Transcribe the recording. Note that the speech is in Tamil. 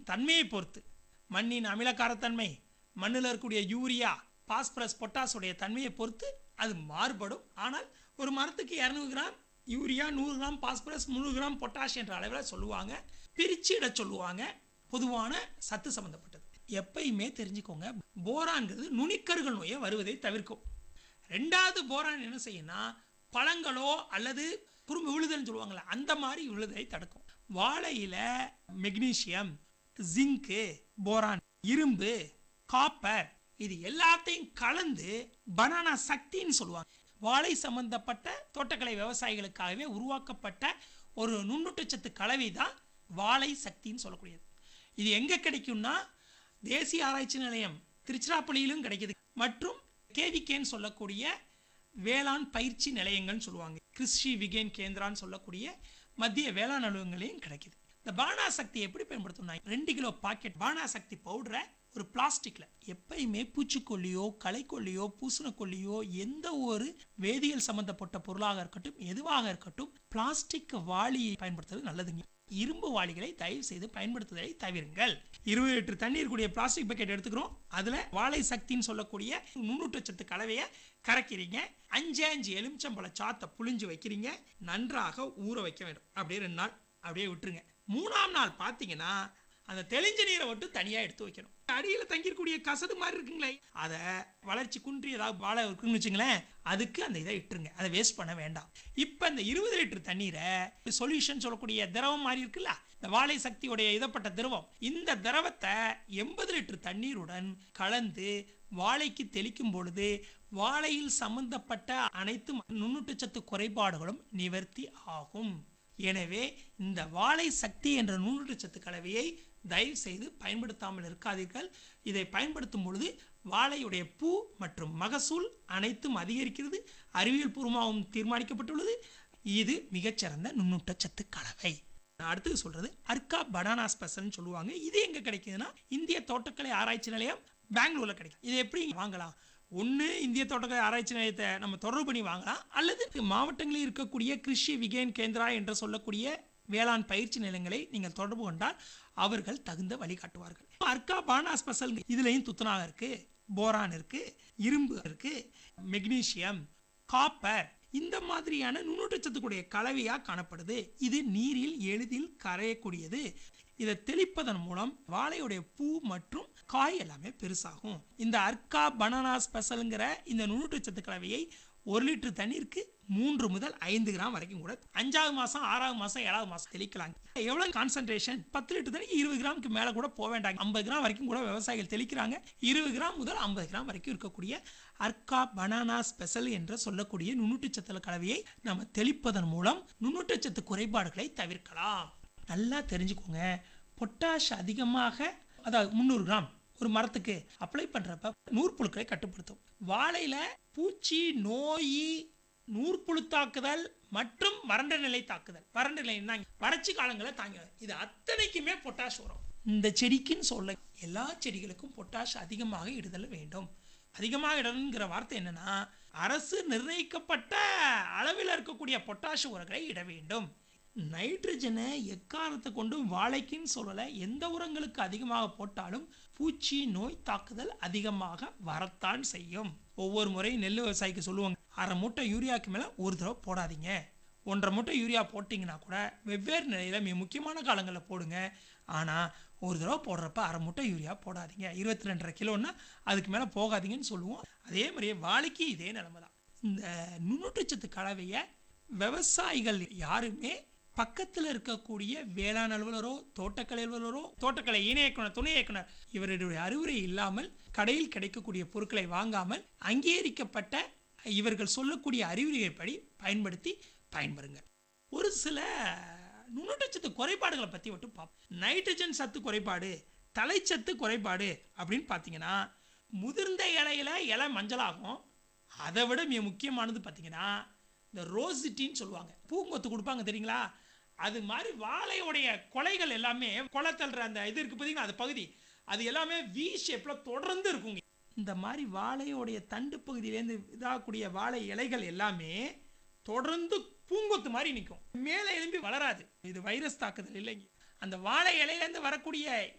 தன்மையை பொறுத்து மண்ணின் அமிலக்காரத்தன்மை மண்ணில் இருக்கக்கூடிய யூரியா பாஸ்பரஸ் பொட்டாஸுடைய தன்மையை பொறுத்து அது மாறுபடும் ஆனால் ஒரு மரத்துக்கு இரநூறு கிராம் யூரியா நூறு கிராம் பாஸ்பரஸ் முந்நூறு கிராம் பொட்டாஷ் என்ற அளவில் சொல்லுவாங்க பிரித்து இட சொல்லுவாங்க பொதுவான சத்து சம்மந்தப்பட்டது எப்பயுமே தெரிஞ்சுக்கோங்க போரான்கிறது நுனிக்கருகள் நோயை வருவதை தவிர்க்கும் ரெண்டாவது போரான் என்ன செய்யும்னா பழங்களோ அல்லது குறும்பு விழுதல்னு சொல்லுவாங்கள்ல அந்த மாதிரி விழுதலை தடுக்கும் வாழையில மெக்னீசியம் ஜிங்கு போரான் இரும்பு காப்பர் இது எல்லாத்தையும் கலந்து பனானா சக்தின்னு சொல்லுவாங்க வாழை சம்பந்தப்பட்ட தோட்டக்கலை விவசாயிகளுக்காகவே உருவாக்கப்பட்ட ஒரு நுண்ணூட்டச்சத்து கலவை தான் வாழை சக்தின்னு சொல்லக்கூடியது இது எங்கே கிடைக்கும்னா தேசிய ஆராய்ச்சி நிலையம் திருச்சிராப்பள்ளியிலும் கிடைக்குது மற்றும் கேவிகேன்னு சொல்லக்கூடிய வேளாண் பயிற்சி நிலையங்கள்னு சொல்லுவாங்க கிருஷி விகேன் கேந்திரான்னு சொல்லக்கூடிய மத்திய வேளாண் அலுவலகங்களையும் கிடைக்குது இந்த பானா சக்தி எப்படி பயன்படுத்தணும்னா ரெண்டு கிலோ பாக்கெட் பானா சக்தி பவுடரை ஒரு பிளாஸ்டிக்ல எப்பயுமே பூச்சிக்கொல்லியோ களைக்கொல்லியோ பூசணக்கொல்லியோ எந்த ஒரு வேதியியல் சம்பந்தப்பட்ட பொருளாக இருக்கட்டும் எதுவாக இருக்கட்டும் பிளாஸ்டிக் வாளியை பயன்படுத்துறது நல்லதுங்க இரும்பு வாளிகளை தயவு செய்து பயன்படுத்துவதை தவிருங்கள் இருபது லிட்டர் தண்ணீர் கூடிய பிளாஸ்டிக் பக்கெட் எடுத்துக்கிறோம் அதுல வாழை சக்தின்னு சொல்லக்கூடிய நுண்ணூட்டச்சத்து கலவையை கரைக்கிறீங்க அஞ்சு அஞ்சு எலுமிச்சம்பழ சாத்தை புழிஞ்சு வைக்கிறீங்க நன்றாக ஊற வைக்க வேண்டும் அப்படியே ரெண்டு நாள் அப்படியே விட்டுருங்க மூணாம் நாள் பார்த்தீங்கன்னா அந்த தெளிஞ்ச நீரை மட்டும் தனியாக எடுத்து வைக்கணும் அடியில் தங்கியிருக்கக்கூடிய கசடு மாதிரி இருக்குங்களே அதை வளர்ச்சி குன்றி ஏதாவது வாழை இருக்குன்னு வச்சுங்களேன் அதுக்கு அந்த இதை இட்டுருங்க அதை வேஸ்ட் பண்ண வேண்டாம் இப்போ இந்த இருபது லிட்டர் தண்ணீரை சொல்யூஷன் சொல்லக்கூடிய திரவம் மாதிரி இருக்குல்ல இந்த வாழை சக்தியுடைய இதப்பட்ட திரவம் இந்த திரவத்தை எண்பது லிட்டர் தண்ணீருடன் கலந்து வாழைக்கு தெளிக்கும் பொழுது வாழையில் சம்பந்தப்பட்ட அனைத்து நுண்ணூட்டச்சத்து குறைபாடுகளும் நிவர்த்தி ஆகும் எனவே இந்த வாழை சக்தி என்ற நுண்ணூட்டச்சத்து கலவையை தயவு செய்து பயன்படுத்தாமல் இருக்காதீர்கள் இதை பயன்படுத்தும் பொழுது வாழையுடைய பூ மற்றும் மகசூல் அனைத்தும் அதிகரிக்கிறது அறிவியல் பூர்வமாகவும் தீர்மானிக்கப்பட்டுள்ளது இது மிகச்சிறந்த நுண்ணூட்டச்சத்து கலவை நான் அடுத்தது சொல்றது அர்க்கா பனானா ஸ்பெஷல்னு சொல்லுவாங்க இது எங்க கிடைக்குதுன்னா இந்திய தோட்டக்கலை ஆராய்ச்சி நிலையம் பெங்களூர்ல கிடைக்கும் இது எப்படி வாங்கலாம் ஒன்று இந்திய தோட்டக்கலை ஆராய்ச்சி நிலையத்தை நம்ம தொடர்பு பண்ணி வாங்கலாம் அல்லது மாவட்டங்களில் இருக்கக்கூடிய கிருஷி விகேன் கேந்திரா என்று சொல்லக்கூடிய வேளாண் பயிற்சி நிலையங்களை நீங்கள் தொடர்பு கொண்டால் அவர்கள் தகுந்த வழிகாட்டுவார்கள் அர்க்கா பானா ஸ்பெஷல் இதுலேயும் துத்தநாகம் இருக்கு போரான் இருக்கு இரும்பு இருக்கு மெக்னீசியம் காப்பர் இந்த மாதிரியான நுண்ணூட்டச்சத்துக்குடைய கலவையாக காணப்படுது இது நீரில் எளிதில் கரையக்கூடியது இதை தெளிப்பதன் மூலம் வாழையுடைய பூ மற்றும் காய் எல்லாமே பெருசாகும் இந்த அர்க்கா பனானா ஸ்பெஷலுங்கிற இந்த நுண்ணூட்டச்சத்து கலவையை ஒரு லிட்டர் தண்ணீருக்கு மூன்று முதல் ஐந்து கிராம் வரைக்கும் கூட அஞ்சாவது மாசம் ஆறாவது மாசம் ஏழாவது மாசம் தெளிக்கலாம் எவ்வளவு கான்சன்ட்ரேஷன் பத்து லிட்டர் தண்ணி இருபது கிராமுக்கு மேல கூட போக வேண்டாங்க ஐம்பது கிராம் வரைக்கும் கூட விவசாயிகள் தெளிக்கிறாங்க இருபது கிராம் முதல் ஐம்பது கிராம் வரைக்கும் இருக்கக்கூடிய அர்க்கா பனானா ஸ்பெஷல் என்ற சொல்லக்கூடிய நுண்ணூட்டச்சத்து கலவையை நம்ம தெளிப்பதன் மூலம் நுண்ணூட்டச்சத்து குறைபாடுகளை தவிர்க்கலாம் நல்லா தெரிஞ்சுக்கோங்க பொட்டாஷ் அதிகமாக அதாவது முந்நூறு கிராம் ஒரு மரத்துக்கு அப்ளை பண்றப்ப நூற்புழுக்களை கட்டுப்படுத்தும் வாழையில பூச்சி நோய் நூற்புழு தாக்குதல் மற்றும் வறண்ட நிலை தாக்குதல் வறண்ட நிலை வறட்சி காலங்களை தாங்க இது அத்தனைக்குமே பொட்டாஷ் வரும் இந்த செடிக்குன்னு சொல்ல எல்லா செடிகளுக்கும் பொட்டாஷ் அதிகமாக இடுதல் வேண்டும் அதிகமாக இடணுங்கிற வார்த்தை என்னன்னா அரசு நிர்ணயிக்கப்பட்ட அளவில் இருக்கக்கூடிய பொட்டாஷ் உரங்களை இட வேண்டும் நைட்ரஜனை எக்காரணத்தை கொண்டும் வாழைக்குன்னு சொல்லலை எந்த உரங்களுக்கு அதிகமாக போட்டாலும் பூச்சி நோய் தாக்குதல் அதிகமாக வரத்தான் செய்யும் ஒவ்வொரு முறையும் நெல் விவசாயிக்கு சொல்லுவாங்க அரை மூட்டை யூரியாவுக்கு மேலே ஒரு தடவை போடாதீங்க ஒன்றரை மூட்டை யூரியா போட்டிங்கன்னா கூட வெவ்வேறு நிலையில் மிக முக்கியமான காலங்களில் போடுங்க ஆனால் ஒரு தடவை போடுறப்ப அரை மூட்டை யூரியா போடாதீங்க இருபத்தி ரெண்டரை கிலோன்னா அதுக்கு மேலே போகாதீங்கன்னு சொல்லுவோம் அதே மாதிரியே வாழைக்கு இதே நிலைமை தான் இந்த நுண்ணூட்டச்சத்து கலவையை விவசாயிகள் யாருமே பக்கத்தில் இருக்கக்கூடிய வேளாண் அலுவலரோ தோட்டக்கலை அலுவலரோ தோட்டக்கலை இணை இயக்குனர் துணை இயக்குனர் இவருடைய அறிவுரை இல்லாமல் கடையில் கிடைக்கக்கூடிய பொருட்களை வாங்காமல் அங்கீகரிக்கப்பட்ட இவர்கள் சொல்லக்கூடிய அறிவுரைப்படி பயன்படுத்தி பயன்பெறுங்கள் ஒரு சில நுண்ணூட்டச்சத்து குறைபாடுகளை பற்றி மட்டும் பார்ப்போம் நைட்ரஜன் சத்து குறைபாடு தலைச்சத்து குறைபாடு அப்படின்னு பார்த்தீங்கன்னா முதிர்ந்த இலையில இலை மஞ்சளாகும் அதை விட மிக முக்கியமானது பார்த்தீங்கன்னா இந்த ரோசிட்டின்னு சொல்லுவாங்க பூங்கொத்து கொடுப்பாங்க தெரியுங்களா அது மாதிரி வாழையுடைய கொலைகள் எல்லாமே கொலை தள்ளுற அந்த இது இருக்கு பார்த்தீங்கன்னா அது பகுதி அது எல்லாமே வி ஷேப்பில் தொடர்ந்து இருக்குங்க இந்த மாதிரி வாழையோடைய தண்டு பகுதியிலேருந்து இதாகக்கூடிய வாழை இலைகள் எல்லாமே தொடர்ந்து பூங்கொத்து மாதிரி நிற்கும் மேலே எழும்பி வளராது இது வைரஸ் தாக்குதல் இல்லைங்க அந்த வாழை இலையிலேருந்து வரக்கூடிய